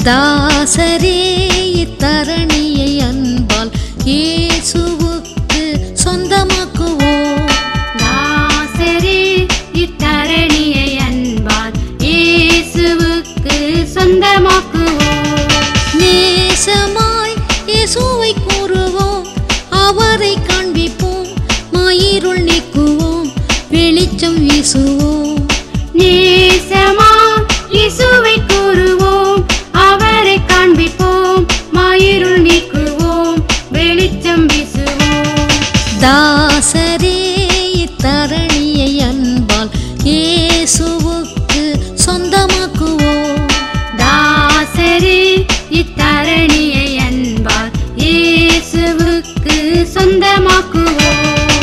தாசரே இத்தரணியை அன்பால் இயேசுவுக்கு சொந்தமாக்குவோம் நாசரே இத்தரணியை அன்பால் இயேசுவுக்கு சொந்தமாக்குவோம் நேசமாய் இயேசுவை கூறுவோம் அவரை காண்பிப்போம் மாயிருள் நீக்குவோம் வெளிச்சம் வீசுவோம் நேசமா இயேசுவை கூறுவோம் அவரை காண்பிப்போம் மாயிருள் நீக்குவோம் வெளிச்சம் வீசுவோம் தாசரே இத்தரணியை அன்பால் இயேசுவுக்கு சொந்தமாக்குவோம் தாசரே இத்தரணியை அன்பால் இயேசுவுக்கு சொந்தமாக்குவோம்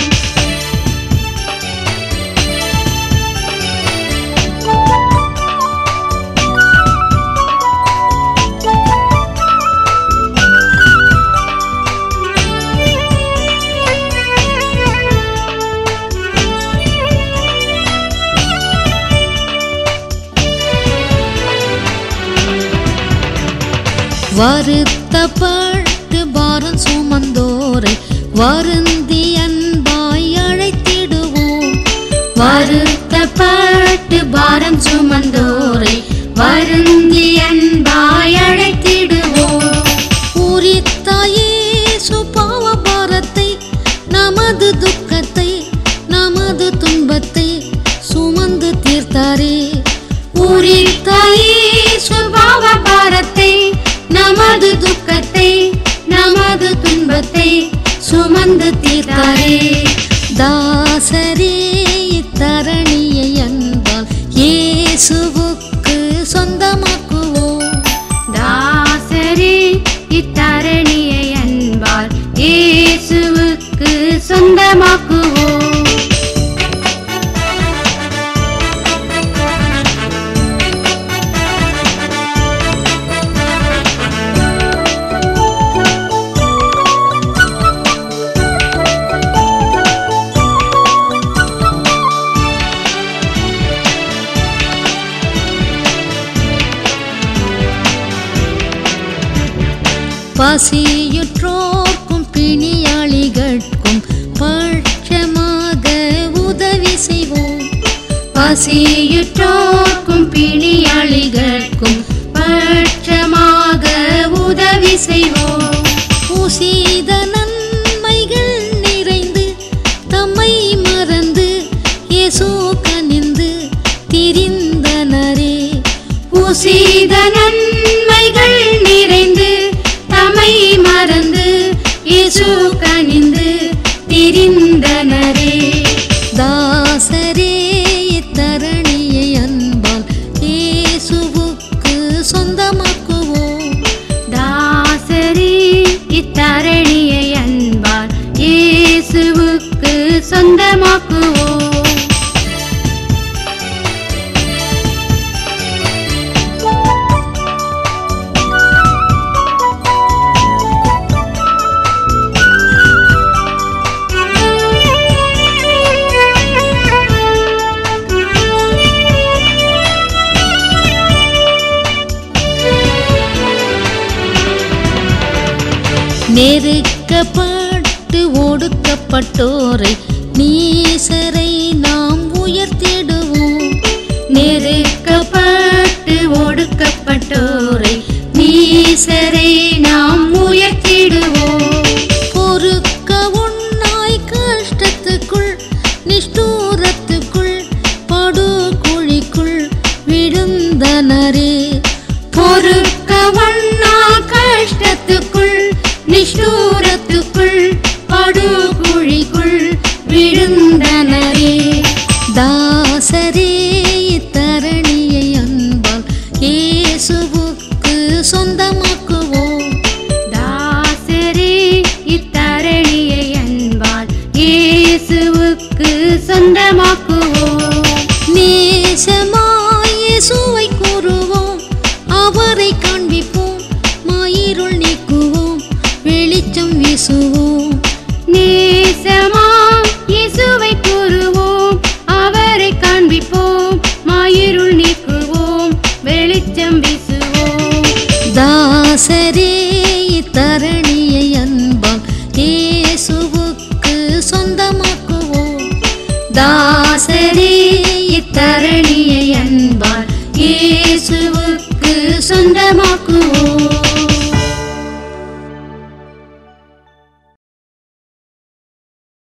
வருத்தப்பட்டு பாரம் சுமந்தோரை வருந்தி அன்பாய் அழைத்திடுவோம் வருத்தப்பட்டு பாரம் சுமந்தோரை வருந்தி அன்பாய் அழைத்திடுவோம் பூரித்தாயே சுபாவ பாரத்தை நமது துக்கத்தை நமது துன்பத்தை சுமந்து தீர்த்தாரே பூரித்தாயே சுபாவ பாரத்தை நமது துக்கத்தை நமது துன்பத்தை சுமந்து தீர்த்தாரே தாசரே இத்தரணியை அன்பால் இயேசுவுக்கு சொந்தமாக்குவோம் தாசரே இத்தரணியை அன்பால் இயேசுவுக்கு சொந்தமாக்குவோம் பசியுற்றோர்க்கும் பிணியாளிகட்கும் பட்சமாக உதவி செய்வோம் பசியுற்றோர்க்கும் பிணியாளிகൾக்கும் பட்சமாக உதவி செய்வோம் பூசித நன்மைகள் நிறைந்து தம்மை மறந்து இயேசு கனிந்து திரிந்தனரே பூசித நன்மைகள் நிறைந்து தமை மறந்து இயேசு கனிந்து திரிந்தனரே தாசரே இத்தரணியை அன்பால் இயேசுவுக்கு சொந்தமாக்குவோம் தாசரே இத்தரணியை அன்பால் இயேசுவுக்கு சொந்தமாக்குவோம் நெருக்கப்பட்டு ஒடுக்கப்பட்டோரை நீசரை நாம் உயர்த்திடுவோம் நெருக்கப்பட்டு ஒடுக்கப்பட்டோரை நீசரை நாம் உயர்த்திடுவோம் பொறுக்க உண்ணாய் கஷ்டத்துக்குள் நிஷ்டூரத்துக்குள் படுகுழிக்குள் விழுந்தனரே பொறுக்க வண்ணா கஷ்டத்துக்குள் நிஷ்டூரத்துக்குள் படுகுழிக்குள் விழுந்தனரே தாசரே இத்தரணியை அன்பால் இயேசுவுக்கு சொந்தமாக்குவோம் தாசரே இத்தரணியை அன்பால் இயேசுவுக்கு சொந்தமாக்குவோம் நேசமாய் இயேசுவை கூறுவோம் அவரை காண்பிப்போம் மாயிருள் நீக்குவோம் வெளிச்சம் வீசுவோம் நேசமா இயேசுவை கூறுவோம் அவரை காண்பிப்போம் மாயிருள் நீக்குவோம் வெளிச்சம் வீசுவோம் சொந்தமாக்குவோம்